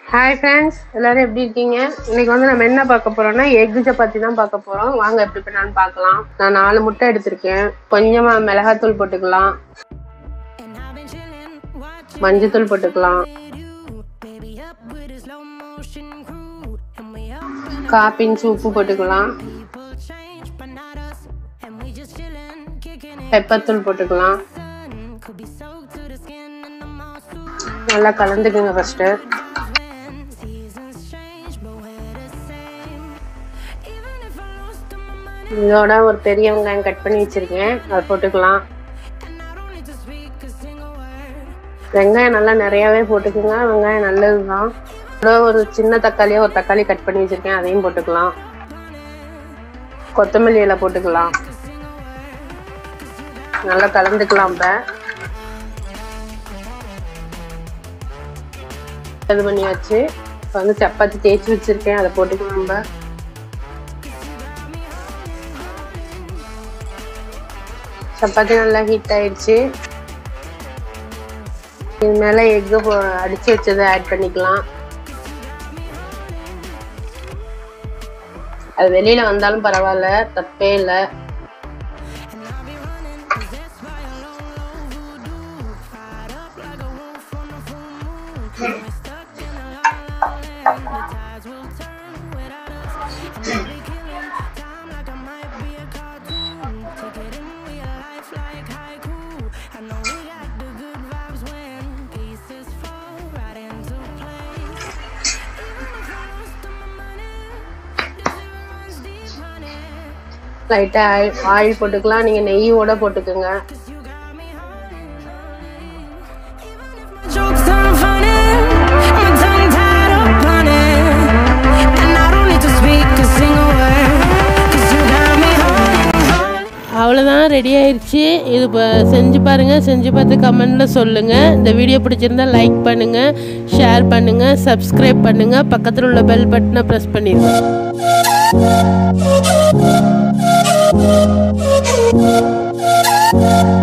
Hi friends எல்லாரும் எப்படி இருக்கீங்க இன்னைக்கு வந்து நம்ம என்ன பார்க்க போறோம்னா எக் சப்பாத்தி தான் பார்க்க போறோம் வாங்க எப்படி பண்ணான்னு பார்க்கலாம் நான் நாலு முட்டை எடுத்திருக்கேன் கொஞ்சமா மிளகாத்தூள் போட்டுக்கலாம் மஞ்சத்தூள் போட்டுக்கலாம் கால் பிஞ்சு உப்பு போட்டுக்கலாம் பெப்பர் தூள் போட்டுக்கலாம் நல்லா கலந்துக்குங்க ஃபர்ஸ்ட்டு இதோட ஒரு பெரிய வெங்காயம் கட் பண்ணி வச்சிருக்கேன் அதை போட்டுக்கலாம் வெங்காயம் நல்லா நிறையாவே போட்டுக்குங்க வெங்காயம் நல்லது தான் இதோட ஒரு சின்ன தக்காளியாக ஒரு தக்காளி கட் பண்ணி வச்சிருக்கேன் அதையும் போட்டுக்கலாம் கொத்தமல்லி இலை போட்டுக்கலாம் நல்லா கலந்துக்கலாம் இப்போ இது பண்ணி வச்சு இப்போ வந்து சப்பாத்தி தேய்ச்சி வச்சிருக்கேன் அதை போட்டுக்கலாம் நம்ம சப்பாத்தி நல்லா ஹீட் ஆயிடுச்சு இது மேலே எக்கு அடிச்சு வச்சதை ஆட் பண்ணிக்கலாம் அது வெளியில வந்தாலும் பரவாயில்ல தப்பே இல்லை லைட்டாக ஆயில் ஆயில் போட்டுக்கலாம் நீங்கள் நெய்யோட போட்டுக்கோங்க Jokes are funny, my tongue tied up on it, and I don't need to speak a single word, 'cause you got me holding, holding. அவ்வளோதான் ரெடி ஆயிடுச்சு இது இப்போ செஞ்சு பாருங்கள் செஞ்சு பார்த்து கமெண்டில் சொல்லுங்கள் இந்த வீடியோ பிடிச்சிருந்தா லைக் பண்ணுங்கள் ஷேர் பண்ணுங்கள் சப்ஸ்கிரைப் பண்ணுங்கள் பக்கத்தில் உள்ள பெல் பட்டனை ப்ரெஸ் பண்ணிடுங்க Thank you.